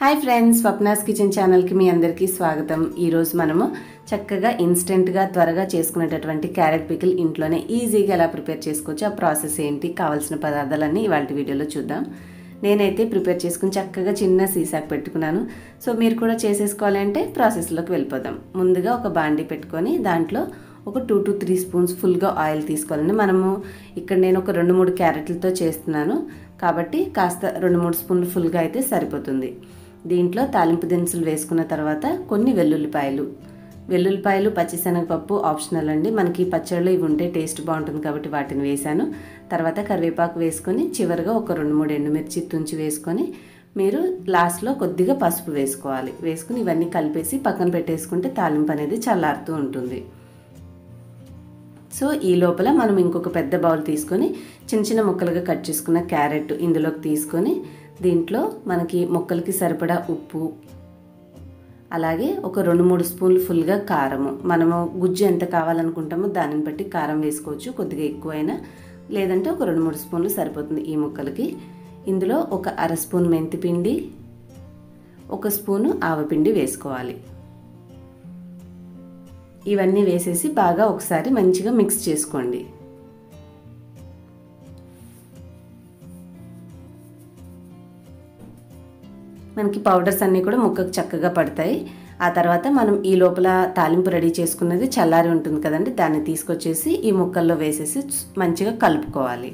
hi friends Swapna's kitchen ఛానల్కి మీ అందరికీ స్వాగతం ఈరోజు మనము చక్కగా ఇన్స్టెంట్గా త్వరగా చేసుకునేటటువంటి క్యారెట్ పికిల్ ఇంట్లోనే ఈజీగా ఎలా ప్రిపేర్ చేసుకోవచ్చు ఆ ప్రాసెస్ ఏంటి కావాల్సిన పదార్థాలన్నీ ఇవాళ వీడియోలో చూద్దాం నేనైతే ప్రిపేర్ చేసుకుని చక్కగా చిన్న సీసాకు పెట్టుకున్నాను సో మీరు కూడా చేసేసుకోవాలంటే ప్రాసెస్లోకి వెళ్ళిపోదాం ముందుగా ఒక బాండి పెట్టుకొని దాంట్లో ఒక టూ టు త్రీ స్పూన్స్ ఫుల్గా ఆయిల్ తీసుకోవాలండి మనము ఇక్కడ నేను ఒక రెండు మూడు క్యారెట్లతో చేస్తున్నాను కాబట్టి కాస్త రెండు మూడు స్పూన్లు ఫుల్గా అయితే సరిపోతుంది దీంట్లో తాలింపు దినుసులు వేసుకున్న తర్వాత కొన్ని వెల్లుల్లిపాయలు వెల్లుల్లిపాయలు పచ్చిశనగపప్పు ఆప్షనల్ అండి మనకి పచ్చళ్ళు ఇవి ఉంటే టేస్ట్ బాగుంటుంది కాబట్టి వాటిని వేశాను తర్వాత కరివేపాకు వేసుకొని చివరిగా ఒక రెండు మూడు ఎండుమిర్చి తుంచి వేసుకొని మీరు లాస్ట్లో కొద్దిగా పసుపు వేసుకోవాలి వేసుకుని ఇవన్నీ కలిపేసి పక్కన పెట్టేసుకుంటే తాలింపు అనేది చల్లారుతూ ఉంటుంది సో ఈ లోపల మనం ఇంకొక పెద్ద బౌల్ తీసుకొని చిన్న చిన్న ముక్కలుగా కట్ చేసుకున్న క్యారెట్ ఇందులోకి తీసుకొని దీంట్లో మనకి ముక్కలకి సరిపడా ఉప్పు అలాగే ఒక రెండు మూడు స్పూన్లు ఫుల్గా కారము మనము గుజ్జు ఎంత కావాలనుకుంటామో దానిని బట్టి కారం వేసుకోవచ్చు కొద్దిగా ఎక్కువైనా లేదంటే ఒక రెండు మూడు స్పూన్లు సరిపోతుంది ఈ ముక్కలకి ఇందులో ఒక అర స్పూన్ మెంతిపిండి ఒక స్పూను ఆవపిండి వేసుకోవాలి ఇవన్నీ వేసేసి బాగా ఒకసారి మంచిగా మిక్స్ చేసుకోండి మనకి పౌడర్స్ అన్నీ కూడా ముక్కకు చక్కగా పడతాయి ఆ తర్వాత మనం ఈ లోపల తాలింపు రెడీ చేసుకున్నది చల్లారి ఉంటుంది కదండి దాన్ని తీసుకొచ్చేసి ఈ ముక్కల్లో వేసేసి మంచిగా కలుపుకోవాలి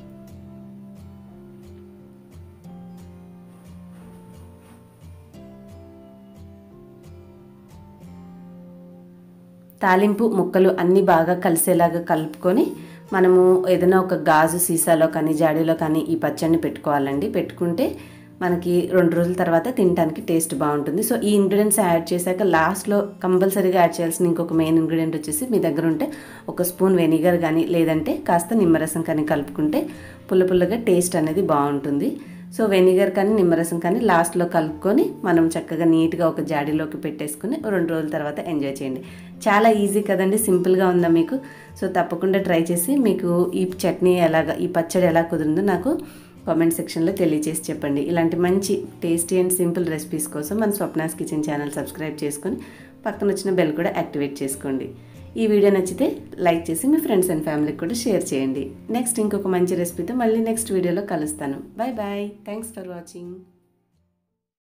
తాలింపు ముక్కలు అన్నీ బాగా కలిసేలాగా కలుపుకొని మనము ఏదైనా ఒక గాజు సీసాలో కానీ జాడీలో కానీ ఈ పచ్చడిని పెట్టుకోవాలండి పెట్టుకుంటే మనకి రెండు రోజుల తర్వాత తినడానికి టేస్ట్ బాగుంటుంది సో ఈ ఇంగ్రీడియంట్స్ యాడ్ చేశాక లాస్ట్లో కంపల్సరీగా యాడ్ చేయాల్సిన ఇంకొక మెయిన్ ఇంగ్రీడియంట్ వచ్చేసి మీ దగ్గర ఉంటే ఒక స్పూన్ వెనిగర్ కానీ లేదంటే కాస్త నిమ్మరసం కానీ కలుపుకుంటే పుల్ల పుల్లగా టేస్ట్ అనేది బాగుంటుంది సో వెనిగర్ కానీ నిమ్మరసం కానీ లాస్ట్లో కలుపుకొని మనం చక్కగా నీట్గా ఒక జాడీలోకి పెట్టేసుకుని రెండు రోజుల తర్వాత ఎంజాయ్ చేయండి చాలా ఈజీ కదండి సింపుల్గా ఉందా మీకు సో తప్పకుండా ట్రై చేసి మీకు ఈ చట్నీ ఎలాగ ఈ పచ్చడి ఎలా కుదిరిందో నాకు కామెంట్ సెక్షన్లో తెలియజేసి చెప్పండి ఇలాంటి మంచి టేస్టీ అండ్ సింపుల్ రెసిపీస్ కోసం మన స్వప్నాస్ కిచెన్ ఛానల్ సబ్స్క్రైబ్ చేసుకొని పక్కన వచ్చిన బెల్ కూడా యాక్టివేట్ చేసుకోండి ఈ వీడియో నచ్చితే లైక్ చేసి మీ ఫ్రెండ్స్ అండ్ ఫ్యామిలీకి కూడా షేర్ చేయండి నెక్స్ట్ ఇంకొక మంచి రెసిపీతో మళ్ళీ నెక్స్ట్ వీడియోలో కలుస్తాను bye bye thanks for watching